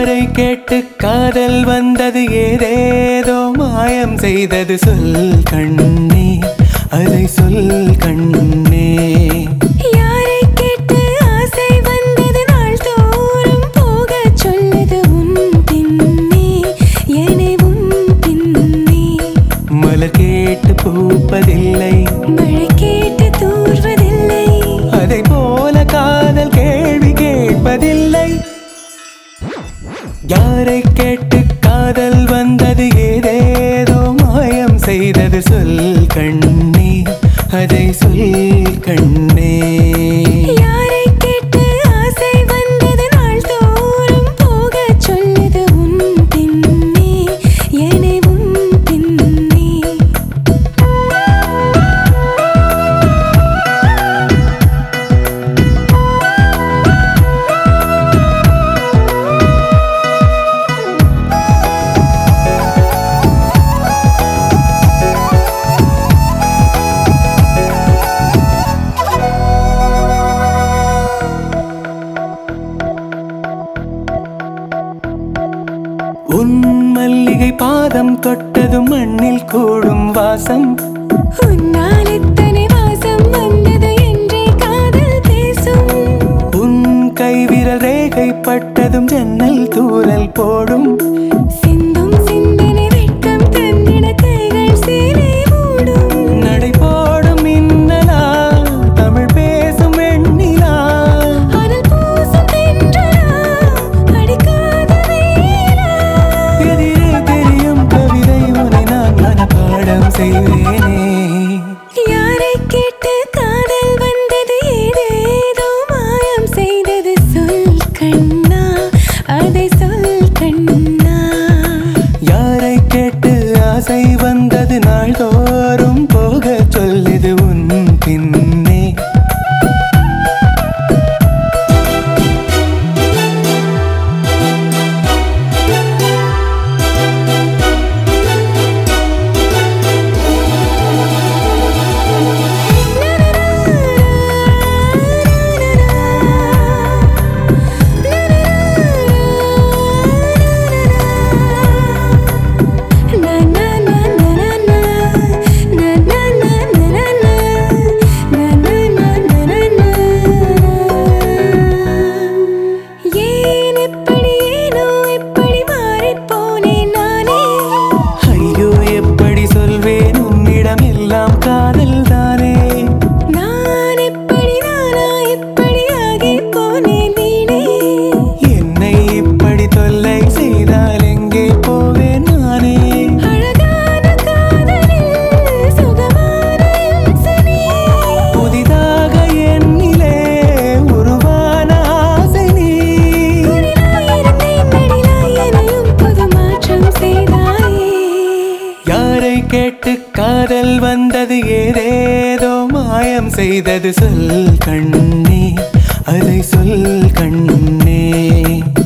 யாரை கேட்டு காதல் வந்தது ஏதேதோ மாயம் செய்தது சொல் கண்ணே அதை சொல் கண்ணே யாரை கேட்டு ஆசை வந்தது நாள் தோறும் போகச் சொல்லுது உன் பின்னே என்னை உன் பின்னே மலர் கேட்டு பூப்பதில்லை மழை கேட்டு தூர்வதில்லை அதை போல காதல் கேள்வி கேட்பதில்லை யாரை கேட்டு காதல் வந்தது ஏதேதோ மாயம் செய்தது சொல் கண்ணே அதை சொல் கண்ணே யாரை கேட்டு ஆசை வந்தது நாள் தோறும் போகச் சொல்லுது உன் பின்னே என்னை உன் பின்னே உன் மல்லிகை பாதம் தொட்டதும் மண்ணில் கூடும் வாசம் உன்னால் எத்தனை வாசம் வந்தது என்றே காதல் பேசும் உன் கைவிரல் ரேகை பட்டதும் ஜன்னல் தூரல் போடும் சிந்தும் சிந்தனை வெட்கம் தந்திட கைகள் சேலை மூடும் நடை போடும் மின்னலா தமிழ் பேசும் வெண்ணிலா அனல் பூசும் தென்றலா அடிக்காத வேலா எதிரே தெரியும் கவிதை உனை நான் மனப்பாடம் செய்வேனே யாரை கேட்டு காதல் வந்தது ஏதேதோ மாயம் செய்தது சொல் கண்ணா அதை சொல் கண்ணா யாரை கேட்டு ஆசை வந்தது நாள்தோறும் போக சொல்லுது உன் பின்னே ஏன் இப்படி ஏனோ இப்படி மாறிப்போனேன் நானே ஐயோ எப்படி சொல்வேன் உன்னிடம் எல்லாம் காதல் தானே நான் எப்படி நானா இப்படி ஆகி போனேன் வீணே என்னை இப்படி தொல்லை செய்தால் எங்கே போவேன் நானே அழகான காதலில் சுகமான இம்சனே புதிதாக என்னிலே உருவான ஆசை நீ குளிராயிருந்தேன் நடிலாய் எனையும் புது மாற்றம் செய்தாயே யாரை கேட்டு காதல் வந்தது ஏதேதோ மாயம் செய்தது சொல் கண்ணே அதை சொல் கண்ணே